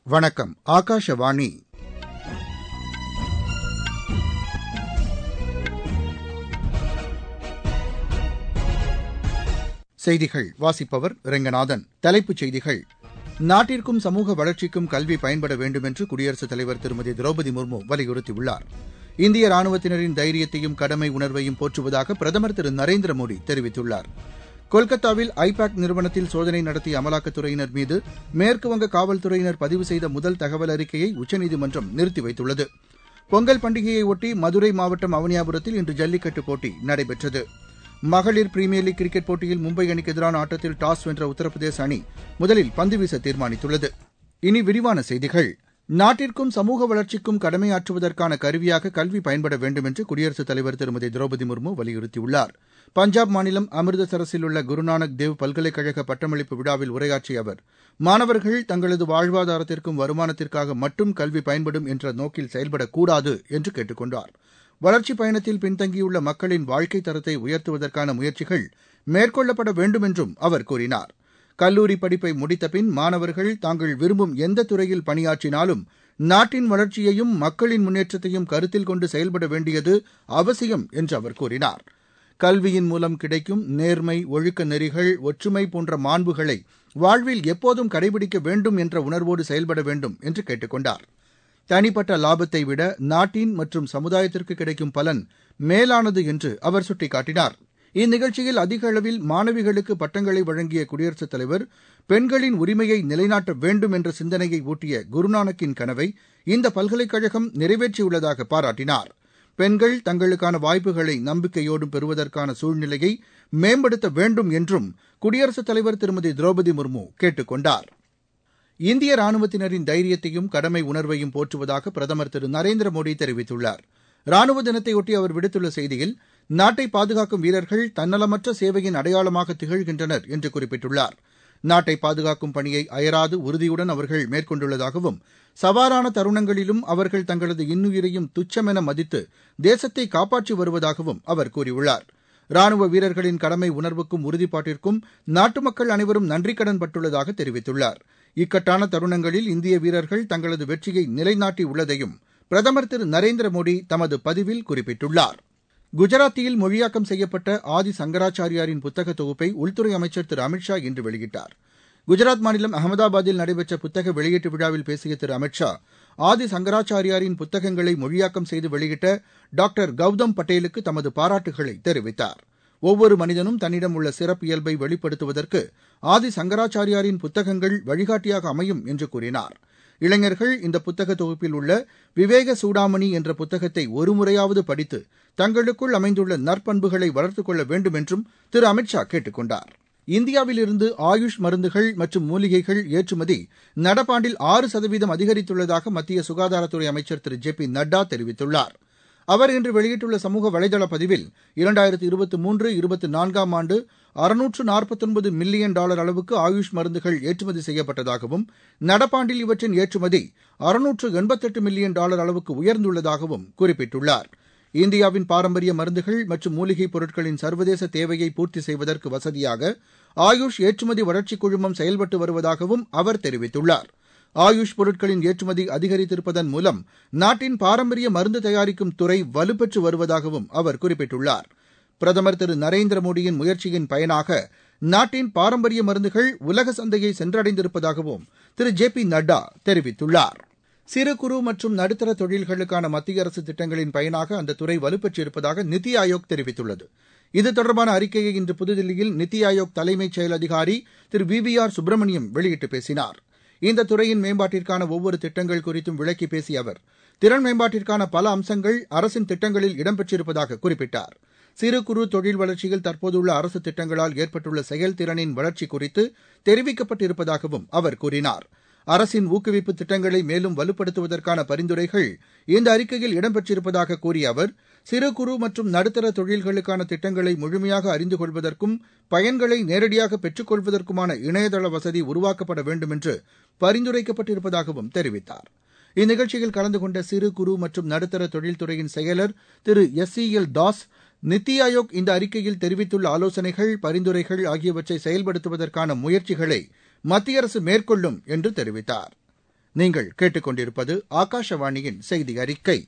வணக்கம் ஆகாஷவாணி செய்திகள் வாசிப்பவர் ரெங்கநாதன் தலைப்புச் செய்திகள் நாட்டிற்கும் சமூக வளர்ச்சிக்கும் கல்வி பயன்பட வேண்டும் என்று குடியரசுத் தலைவர் திருமதி திரௌபதி முர்மு வலியுறுத்தியுள்ளார் இந்திய ராணுவத்தினரின் தைரியத்தையும் கடமை உணர்வையும் போற்றுவதாக பிரதமர் திரு நரேந்திர மோடி தெரிவித்துள்ளார் கொல்கத்தாவில் ஐபாக் நிறுவனத்தில் சோதனை நடத்திய அமலாக்கத்துறையினர் மீது மேற்குவங்க காவல்துறையினர் பதிவு செய்த முதல் தகவல் அறிக்கையை உச்சநீதிமன்றம் நிறுத்தி வைத்துள்ளது பொங்கல் பண்டிகையையொட்டி மதுரை மாவட்டம் அவனியாபுரத்தில் இன்று ஜல்லிக்கட்டு போட்டி நடைபெற்றது மகளிர் பிரீமியர் லீக் கிரிக்கெட் போட்டியில் மும்பை அணிக்கு எதிரான ஆட்டத்தில் டாஸ் வென்ற உத்தரப்பிரதேச அணி முதலில் பந்து வீச தீர்மானித்துள்ளது இனி விரிவான செய்திகள் நாட்டிற்கும் சமூக வளர்ச்சிக்கும் கடமையாற்றுவதற்கான கருவியாக கல்வி பயன்பட வேண்டும் என்று குடியரசுத் தலைவர் திருமதி திரௌபதி முர்மு வலியுறுத்தியுள்ளார் பஞ்சாப் மாநிலம் அமிர்தசரஸில் உள்ள குருநானக் தேவ் பல்கலைக்கழக பட்டமளிப்பு விழாவில் உரையாற்றிய அவர் மாணவர்கள் தங்களது வாழ்வாதாரத்திற்கும் வருமானத்திற்காக மட்டும் கல்வி பயன்படும் என்ற நோக்கில் செயல்படக்கூடாது என்று கேட்டுக் கொண்டார் வளர்ச்சிப் பயணத்தில் பின்தங்கியுள்ள மக்களின் வாழ்க்கைத் தரத்தை உயர்த்துவதற்கான முயற்சிகள் மேற்கொள்ளப்பட வேண்டும் என்றும் அவர் கூறினார் கல்லூரி படிப்பை முடித்தபின் மாணவர்கள் தாங்கள் விரும்பும் எந்த துறையில் பணியாற்றினாலும் நாட்டின் வளர்ச்சியையும் மக்களின் முன்னேற்றத்தையும் கருத்தில் கொண்டு செயல்பட வேண்டியது அவசியம் என்று அவர் கூறினார் கல்வியின் மூலம் கிடைக்கும் நேர்மை ஒழுக்க நெறிகள் ஒற்றுமை போன்ற மாண்புகளை வாழ்வில் எப்போதும் கடைபிடிக்க வேண்டும் என்ற உணர்வோடு செயல்பட வேண்டும் என்று கேட்டுக் கொண்டார் தனிப்பட்ட லாபத்தை விட நாட்டின் மற்றும் சமுதாயத்திற்கு கிடைக்கும் பலன் மேலானது என்று அவர் சுட்டிக்காட்டினார் இந்நிகழ்ச்சியில் அதிக அளவில் மாணவிகளுக்கு பட்டங்களை வழங்கிய குடியரசுத் தலைவர் பெண்களின் உரிமையை நிலைநாட்ட வேண்டும் என்ற சிந்தனையை ஊட்டிய குருநானக்கின் கனவை இந்த பல்கலைக்கழகம் நிறைவேற்றியுள்ளதாக பாராட்டினார் பெண்கள் தங்களுக்கான வாய்ப்புகளை நம்பிக்கையோடும் பெறுவதற்கான சூழ்நிலையை மேம்படுத்த வேண்டும் என்றும் குடியரசுத் தலைவர் திருமதி திரௌபதி முர்மு கேட்டுக் கொண்டார் இந்திய ராணுவத்தினரின் தைரியத்தையும் கடமை உணர்வையும் போற்றுவதாக பிரதமர் திரு நரேந்திர மோடி தெரிவித்துள்ளார் ராணுவ தினத்தையொட்டி அவர் விடுத்துள்ள செய்தியில் நாட்டை பாதுகாக்கும் வீரர்கள் தன்னலமற்ற சேவையின் அடையாளமாக திகழ்கின்றனர் என்று குறிப்பிட்டுள்ளார் நாட்டை பாதுகாக்கும் பணியை அயராது உறுதியுடன் அவர்கள் மேற்கொண்டுள்ளதாகவும் சவாலான தருணங்களிலும் அவர்கள் தங்களது இன்னுயிரையும் துச்சமென மதித்து தேசத்தை காப்பாற்றி வருவதாகவும் அவர் கூறியுள்ளார் ராணுவ வீரர்களின் கடமை உணர்வுக்கும் உறுதிப்பாட்டிற்கும் நாட்டு மக்கள் அனைவரும் நன்றிக்கடன் பட்டுள்ளதாக தெரிவித்துள்ளார் இக்கட்டான தருணங்களில் இந்திய வீரர்கள் தங்களது வெற்றியை நிலைநாட்டி உள்ளதையும் பிரதமர் திரு நரேந்திர மோடி தமது பதிவில் குறிப்பிட்டுள்ளார் குஜராத்தியில் மொழியாக்கம் செய்யப்பட்ட ஆதி சங்கராச்சாரியாரின் புத்தக தொகுப்பை உள்துறை அமைச்சர் திரு அமித் ஷா இன்று வெளியிட்டார் குஜராத் மாநிலம் அகமதாபாத்தில் நடைபெற்ற புத்தக வெளியீட்டு விழாவில் பேசிய திரு அமித் ஷா ஆதி சங்கராச்சாரியாரின் புத்தகங்களை மொழியாக்கம் செய்து வெளியிட்ட டாக்டர் கௌதம் பட்டேலுக்கு தமது பாராட்டுகளை தெரிவித்தார் ஒவ்வொரு மனிதனும் தன்னிடம் உள்ள சிறப்பியல்பை வெளிப்படுத்துவதற்கு ஆதி சங்கராச்சாரியாரின் புத்தகங்கள் வழிகாட்டியாக அமையும் என்று கூறினார் இளைஞர்கள் இந்த புத்தக தொகுப்பில் உள்ள விவேக சூடாமணி என்ற புத்தகத்தை ஒருமுறையாவது படித்து தங்களுக்குள் அமைந்துள்ள நற்பண்புகளை வளர்த்துக் கொள்ள வேண்டும் என்றும் திரு அமித் ஷா கேட்டுக் கொண்டார் இந்தியாவிலிருந்து ஆயுஷ் மருந்துகள் மற்றும் மூலிகைகள் ஏற்றுமதி நடப்பாண்டில் ஆறு சதவீதம் அதிகரித்துள்ளதாக மத்திய சுகாதாரத்துறை அமைச்சர் திரு ஜே பி நட்டா தெரிவித்துள்ளார் அவர் இன்று வெளியிட்டுள்ள சமூக வலைதள பதிவில் இரண்டாயிரத்து இருபத்தி மூன்று இருபத்தி நான்காம் ஆண்டு அறுநூற்று நாற்பத்தொன்பது மில்லியன் டாலர் அளவுக்கு ஆயுஷ் மருந்துகள் ஏற்றுமதி செய்யப்பட்டதாகவும் நடப்பாண்டில் இவற்றின் ஏற்றுமதி அறுநூற்று எண்பத்தெட்டு மில்லியன் டாலர் அளவுக்கு உயர்ந்துள்ளதாகவும் குறிப்பிட்டுள்ளார் இந்தியாவின் பாரம்பரிய மருந்துகள் மற்றும் மூலிகைப் பொருட்களின் சர்வதேச தேவையை பூர்த்தி செய்வதற்கு வசதியாக ஆயுஷ் ஏற்றுமதி வளர்ச்சிக் குழுமம் செயல்பட்டு வருவதாகவும் அவர் தெரிவித்துள்ளார் ஆயுஷ் பொருட்களின் ஏற்றுமதி அதிகரித்திருப்பதன் மூலம் நாட்டின் பாரம்பரிய மருந்து தயாரிக்கும் துறை வலுப்பெற்று வருவதாகவும் அவர் குறிப்பிட்டுள்ளார் பிரதமர் திரு நரேந்திர மோடியின் முயற்சியின் பயனாக நாட்டின் பாரம்பரிய மருந்துகள் உலக சந்தையை சென்றடைந்திருப்பதாகவும் திரு ஜே பி நட்டா தெரிவித்துள்ளார் சிறு குறு மற்றும் நடுத்தர தொழில்களுக்கான மத்திய அரசு திட்டங்களின் பயனாக அந்த துறை வலுப்பெற்றிருப்பதாக நித்தி ஆயோக் தெரிவித்துள்ளது இது தொடர்பான அறிக்கையை இன்று புதுதில்லியில் நித்தி ஆயோக் தலைமைச் செயல் அதிகாரி திரு வி வி ஆர் சுப்பிரமணியம் வெளியிட்டு பேசினார் இந்த துறையின் மேம்பாட்டிற்கான ஒவ்வொரு திட்டங்கள் குறித்தும் விளக்கி பேசிய அவர் திறன் மேம்பாட்டிற்கான பல அம்சங்கள் அரசின் திட்டங்களில் இடம்பெற்றிருப்பதாக குறிப்பிட்டார் சிறு குறு தொழில் வளர்ச்சியில் தற்போதுள்ள அரசு திட்டங்களால் ஏற்பட்டுள்ள செயல்திறனின் வளர்ச்சி குறித்து தெரிவிக்கப்பட்டிருப்பதாகவும் அவர் கூறினார் அரசின் ஊக்குவிப்பு திட்டங்களை மேலும் வலுப்படுத்துவதற்கான பரிந்துரைகள் இந்த அறிக்கையில் இடம்பெற்றிருப்பதாக கூறிய அவர் சிறு குறு மற்றும் நடுத்தர தொழில்களுக்கான திட்டங்களை முழுமையாக அறிந்து கொள்வதற்கும் பயன்களை நேரடியாக பெற்றுக் கொள்வதற்குமான இணையதள வசதி உருவாக்கப்பட வேண்டும் என்று பரிந்துரைக்கப்பட்டிருப்பதாகவும் தெரிவித்தார் இந்நிகழ்ச்சியில் கலந்து கொண்ட சிறு குறு மற்றும் நடுத்தர தொழில்துறையின் செயலர் திரு S C L Das NITI Aayog இந்த அறிக்கையில் தெரிவித்துள்ள ஆலோசனைகள் பரிந்துரைகள் ஆகியவற்றை செயல்படுத்துவதற்கான முயற்சிகளை மத்திய அரசு மேற்கொள்ளும் என்று தெரிவித்தார் நீங்கள் கேட்டுக்கொண்டிருப்பது ஆகாஷவாணியின் செய்தி அறிக்கை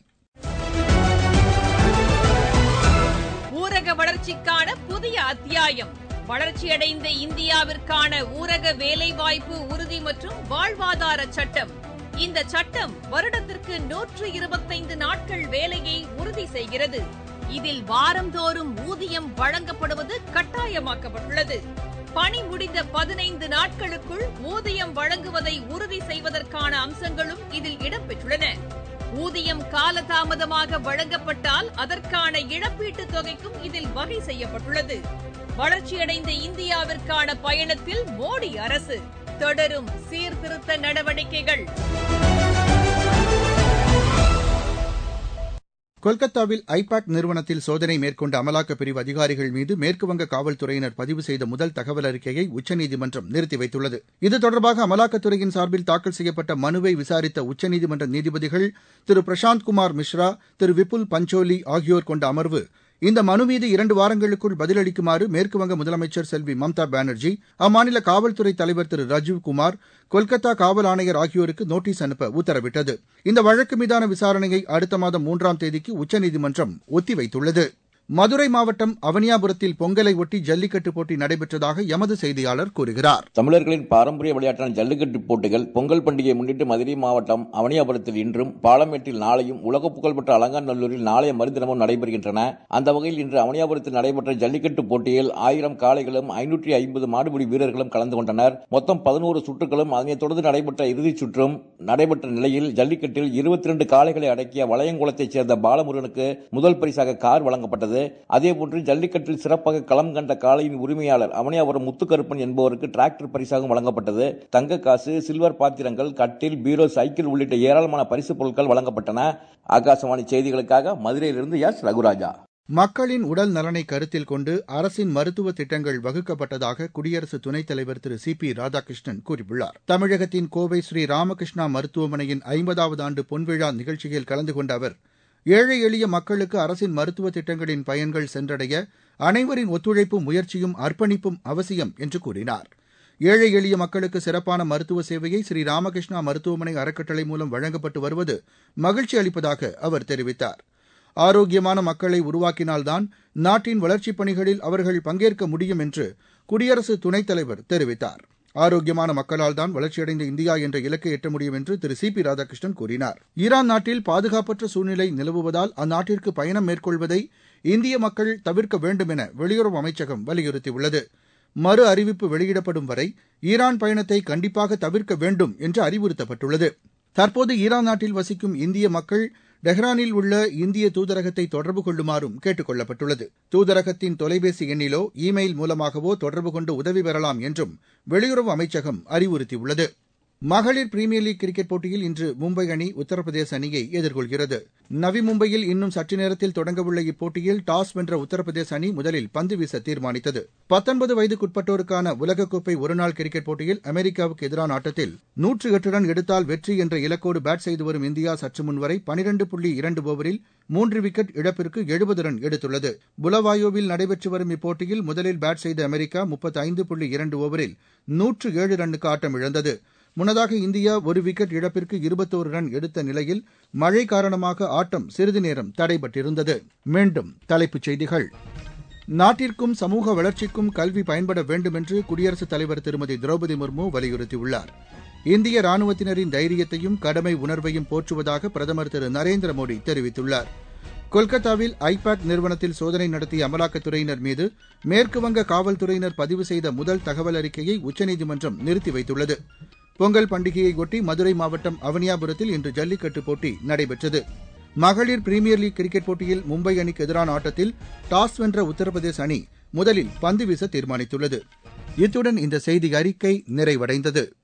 ஊரக வளர்ச்சிக்கான புதிய அத்தியாயம் வளர்ச்சியடைந்த இந்தியாவிற்கான ஊரக வேலைவாய்ப்பு உறுதி மற்றும் வாழ்வாதார சட்டம் இந்த சட்டம் வருடத்திற்கு நூற்று இருபத்தைந்து நாட்கள் வேலையை உறுதி செய்கிறது இதில் வாரந்தோறும் ஊதியம் வழங்கப்படுவது கட்டாயமாக்கப்பட்டுள்ளது பணி முடிந்த பதினைந்து நாட்களுக்குள் ஊதியம் வழங்குவதை உறுதி செய்வதற்கான அம்சங்களும் இதில் இடம்பெற்றுள்ளன ஊதியம் காலதாமதமாக வழங்கப்பட்டால் அதற்கான இழப்பீட்டுத் தொகைக்கும் இதில் வகை செய்யப்பட்டுள்ளது வளர்ச்சியடைந்த இந்தியாவிற்கான பயணத்தில் மோடி அரசு தொடரும் சீர்திருத்த நடவடிக்கைகள் கொல்கத்தாவில் ஐபாக் நிறுவனத்தில் சோதனை மேற்கொண்ட அமலாக்கப் பிரிவு அதிகாரிகள் மீது மேற்குவங்க காவல்துறையினர் பதிவு செய்த முதல் தகவல் அறிக்கையை உச்சநீதிமன்றம் நிறுத்தி வைத்துள்ளது இது தொடர்பாக அமலாக்கத்துறையின் சார்பில் தாக்கல் செய்யப்பட்ட மனுவை விசாரித்த உச்சநீதிமன்ற நீதிபதிகள் திரு பிரசாந்த் குமார் மிஸ்ரா திரு விபுல் பஞ்சோலி ஆகியோர் கொண்ட அமர்வு இந்த மனு மீது இரண்டு வாரங்களுக்குள் பதிலளிக்குமாறு மேற்குவங்க முதலமைச்சர் செல்வி மம்தா பானர்ஜி அம்மாநில காவல்துறை தலைவர் திரு ராஜீவ் குமார் கொல்கத்தா காவல் ஆணையர் ஆகியோருக்கு நோட்டீஸ் அனுப்ப உத்தரவிட்டது இந்த வழக்கு மீதான விசாரணையை அடுத்த மாதம் மூன்றாம் தேதிக்கு உச்சநீதிமன்றம் ஒத்திவைத்துள்ளது மதுரை மாவட்டம் அவனியாபுரத்தில் பொங்கலை ஒட்டி ஜல்லிக்கட்டு போட்டி நடைபெற்றதாக எமது செய்தியாளர் கூறுகிறார் தமிழர்களின் பாரம்பரிய விளையாட்டான ஜல்லிக்கட்டு போட்டிகள் பொங்கல் பண்டிகையை முன்னிட்டு மதுரை மாவட்டம் அவனியாபுரத்தில் இன்றும் பாலமேட்டில் நாளையும் உலக புகழ்பெற்ற அலங்காநல்லூரில் நாளைய மறுதினமும் நடைபெறுகின்றன அந்த வகையில் இன்று அவனியாபுரத்தில் நடைபெற்ற ஜல்லிக்கட்டு போட்டியில் ஆயிரம் காளைகளும் ஐநூற்றி ஐம்பது மாடுபிடி வீரர்களும் கலந்து கொண்டனர் மொத்தம் பதினோரு சுற்றுகளும் அதனைத் தொடர்ந்து நடைபெற்ற இறுதிச் சுற்றும் நடைபெற்ற நிலையில் ஜல்லிக்கட்டில் இருபத்தி இரண்டு காளைகளை அடக்கிய வளையங்குளத்தைச் சேர்ந்த பாலமுருகனுக்கு முதல் பரிசாக கார் வழங்கப்பட்டது அதேபோன்று ஜல்லிக்கட்டில் சிறப்பாக களம் கண்ட காளையின் உரிமையாளர் அவனியாபுரம் முத்துக்கருப்பன் என்பவருக்கு டிராக்டர் பரிசாகவும் வழங்கப்பட்டது தங்க காசு சில்வர் பாத்திரங்கள் கட்டில் பீரோ சைக்கிள் உள்ளிட்ட ஏராளமான பரிசு பொருட்கள் வழங்கப்பட்டன ஆகாசவாணி செய்திகளுக்காக மதுரையிலிருந்து எஸ் ரகுராஜா மக்களின் உடல் நலனை கருத்தில் கொண்டு அரசின் மருத்துவ திட்டங்கள் வகுக்கப்பட்டதாக குடியரசு துணைத் தலைவர் திரு சி பி ராதாகிருஷ்ணன் கூறியுள்ளார் தமிழகத்தின் கோவை ஸ்ரீ ராமகிருஷ்ணா மருத்துவமனையின் ஐம்பதாவது ஆண்டு பொன்விழா நிகழ்ச்சியில் கலந்து கொண்ட அவர் ஏழை எளிய மக்களுக்கு அரசின் மருத்துவ திட்டங்களின் பயன்கள் சென்றடைய அனைவரின் ஒத்துழைப்பும் முயற்சியும் அர்ப்பணிப்பும் அவசியம் என்று கூறினார் ஏழை எளிய மக்களுக்கு சிறப்பான மருத்துவ சேவையை ஸ்ரீ ராமகிருஷ்ணா மருத்துவமனை அறக்கட்டளை மூலம் வழங்கப்பட்டு வருவது மகிழ்ச்சி அளிப்பதாக அவர் தெரிவித்தார் ஆரோக்கியமான மக்களை உருவாக்கினால்தான் நாட்டின் வளர்ச்சிப் பணிகளில் அவர்கள் பங்கேற்க முடியும் என்று குடியரசு துணைத் தலைவர் தெரிவித்தார் ஆரோக்கியமான மக்களால் தான் வளர்ச்சியடைந்த இந்தியா என்ற இலக்கை எட்ட முடியும் என்று திரு சி பி ராதாகிருஷ்ணன் கூறினார் ஈரான் நாட்டில் பாதுகாப்பற்ற சூழ்நிலை நிலவுவதால் அந்நாட்டிற்கு பயணம் மேற்கொள்வதை இந்திய மக்கள் தவிர்க்க வேண்டும் என வெளியுறவு அமைச்சகம் வலியுறுத்தியுள்ளது மறு அறிவிப்பு வெளியிடப்படும் வரை ஈரான் பயணத்தை கண்டிப்பாக தவிர்க்க வேண்டும் என்று அறிவுறுத்தப்பட்டுள்ளது தற்போது ஈரான் நாட்டில் வசிக்கும் இந்திய மக்கள் டெஹ்ரானில் உள்ள இந்திய தூதரகத்தை தொடர்பு கொள்ளுமாறும் கேட்டுக் கொள்ளப்பட்டுள்ளது தூதரகத்தின் தொலைபேசி எண்ணிலோ இ மெயில் மூலமாகவோ தொடர்பு கொண்டு உதவி பெறலாம் என்றும் வெளியுறவு அமைச்சகம் அறிவுறுத்தியுள்ளது மகளிர் பிரீமியர் லீக் கிரிக்கெட் போட்டியில் இன்று மும்பை அணி உத்தரப்பிரதேச அணியை எதிர்கொள்கிறது நவி மும்பையில் இன்னும் சற்று நேரத்தில் தொடங்கவுள்ள இப்போட்டியில் டாஸ் வென்ற உத்தரப்பிரதேச அணி முதலில் பந்து வீச தீர்மானித்தது பத்தொன்பது வயதுக்குட்பட்டோருக்கான உலகக்கோப்பை ஒருநாள் கிரிக்கெட் போட்டியில் அமெரிக்காவுக்கு எதிரான ஆட்டத்தில் நூற்று எட்டு ரன் எடுத்தால் வெற்றி என்ற இலக்கோடு பேட் செய்து வரும் இந்தியா சற்று முன்வரை பனிரண்டு புள்ளி இரண்டு ஓவரில் மூன்று விக்கெட் இழப்பிற்கு எழுபது ரன் எடுத்துள்ளது புலவாயோவில் நடைபெற்று வரும் இப்போட்டியில் முதலில் பேட் செய்த அமெரிக்கா முப்பத்தைந்து புள்ளி இரண்டு ஓவரில் நூற்று ஏழு ரன்னுக்கு ஆட்டம் இழந்தது முன்னதாக இந்தியா ஒரு விக்கெட் இழப்பிற்கு இருபத்தோரு ரன் எடுத்த நிலையில் மழை காரணமாக ஆட்டம் சிறிது நேரம் தடைபட்டிருந்தது மீண்டும் தலைப்புச் செய்திகள் நாட்டிற்கும் சமூக வளர்ச்சிக்கும் கல்வி பயன்பட வேண்டும் என்று குடியரசுத் தலைவர் திருமதி திரௌபதி முர்மு வலியுறுத்தியுள்ளார் இந்திய ராணுவத்தினரின் தைரியத்தையும் கடமை உணர்வையும் போற்றுவதாக பிரதமர் திரு நரேந்திர மோடி தெரிவித்துள்ளார் கொல்கத்தாவில் ஐபாக் நிறுவனத்தில் சோதனை நடத்திய அமலாக்கத்துறையினர் மீது மேற்குவங்க காவல்துறையினர் பதிவு செய்த முதல் தகவல் அறிக்கையை உச்சநீதிமன்றம் நிறுத்தி வைத்துள்ளது பொங்கல் பண்டிகையையொட்டி மதுரை மாவட்டம் அவனியாபுரத்தில் இன்று ஜல்லிக்கட்டு போட்டி நடைபெற்றது மகளிர் பிரீமியர் லீக் கிரிக்கெட் போட்டியில் மும்பை அணிக்கு எதிரான ஆட்டத்தில் டாஸ் வென்ற உத்தரப்பிரதேச அணி முதலில் பந்து வீச தீர்மானித்துள்ளது இத்துடன் இந்த செய்தி அறிக்கை நிறைவடைந்தது